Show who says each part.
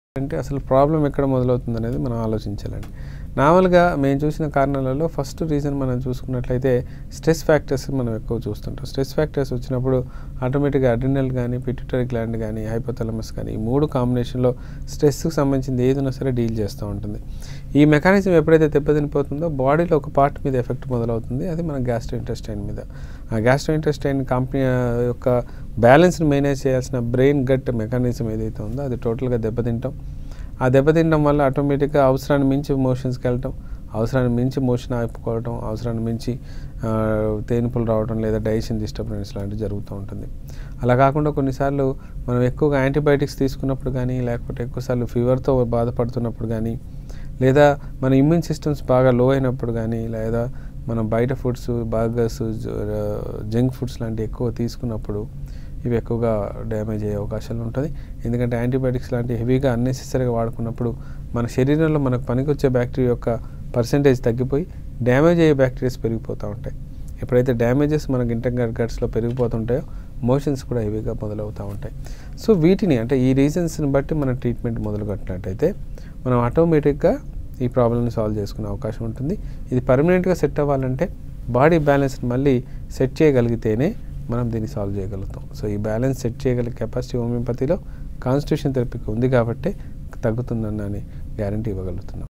Speaker 1: అంటే అసలు ప్రాబ్లం ఎక్కడ మొదలవుతుంది అనేది మనం ఆలోచించాలండి నార్మల్గా మేము చూసిన కారణాలలో ఫస్ట్ రీజన్ మనం చూసుకున్నట్లయితే స్ట్రెస్ ఫ్యాక్టర్స్ మనం ఎక్కువ చూస్తుంటాం స్ట్రెస్ ఫ్యాక్టర్స్ వచ్చినప్పుడు ఆటోమేటిక్గా అడ్రినల్ కానీ పిట్యూటరీ గ్లాండ్ కానీ హైపోథలమస్ కానీ ఈ మూడు కాంబినేషన్లో స్ట్రెస్కి సంబంధించింది ఏదైనా సరే డీల్ చేస్తూ ఉంటుంది ఈ మెకానిజం ఎప్పుడైతే దెబ్బతినిపోతుందో బాడీలో ఒక పార్ట్ మీద ఎఫెక్ట్ మొదలవుతుంది అది మన గ్యాస్ట్రో ఇంటెస్టైన్ మీద ఆ గ్యాస్ట్రో ఇంటెస్టైన్ కంపెనీ యొక్క బ్యాలెన్స్ని మేనేజ్ చేయాల్సిన బ్రెయిన్ గట్ మెకానిజం ఏదైతే ఉందో అది టోటల్గా దెబ్బతింటాం ఆ దెబ్బతినడం వల్ల ఆటోమేటిక్గా అవసరాన్ని మించి మోషన్స్కి వెళ్ళటం అవసరాన్ని మించి మోషన్ ఆపుకోవడం అవసరాన్ని మించి ఆ, తేనుపులు రావడం లేదా డైజెషన్ డిస్టర్బెన్స్ లాంటివి జరుగుతూ ఉంటుంది అలా కాకుండా కొన్నిసార్లు మనం ఎక్కువగా యాంటీబయాటిక్స్ తీసుకున్నప్పుడు కానీ లేకపోతే ఎక్కువసార్లు ఫీవర్తో బాధపడుతున్నప్పుడు కానీ లేదా మన ఇమ్యూన్ సిస్టమ్స్ బాగా లో అయినప్పుడు కానీ లేదా మనం బయట ఫుడ్స్ బర్గర్స్ జంక్ ఫుడ్స్ లాంటివి ఎక్కువ తీసుకున్నప్పుడు ఇవి ఎక్కువగా డ్యామేజ్ అయ్యే అవకాశాలు ఉంటుంది ఎందుకంటే యాంటీబయాటిక్స్ లాంటి హెవీగా అన్నెసెసరీగా వాడుకున్నప్పుడు మన శరీరంలో మనకు పనికొచ్చే బ్యాక్టీరియా యొక్క పర్సంటేజ్ తగ్గిపోయి డ్యామేజ్ అయ్యే బ్యాక్టీరియాస్ పెరిగిపోతూ ఉంటాయి ఎప్పుడైతే డ్యామేజెస్ మనకి ఇంటర్గట్ గట్స్లో పెరిగిపోతుంటాయో మోషన్స్ కూడా హెవీగా మొదలవుతూ ఉంటాయి సో వీటిని అంటే ఈ రీజన్స్ని బట్టి మన ట్రీట్మెంట్ మొదలు కట్టినట్టయితే మనం ఆటోమేటిక్గా ఈ ప్రాబ్లమ్ని సాల్వ్ చేసుకునే అవకాశం ఉంటుంది ఇది పర్మనెంట్గా సెట్ అవ్వాలంటే బాడీ బ్యాలెన్స్ని మళ్ళీ సెట్ చేయగలిగితేనే మనం దీన్ని సాల్వ్ చేయగలుగుతాం సో ఈ బ్యాలెన్స్ సెట్ చేయగలిగే కెపాసిటీ హోమియోపతిలో కాన్స్టిట్యూషన్ థెరపీకి ఉంది కాబట్టి తగ్గుతుందన్న గ్యారంటీ ఇవ్వగలుగుతున్నాం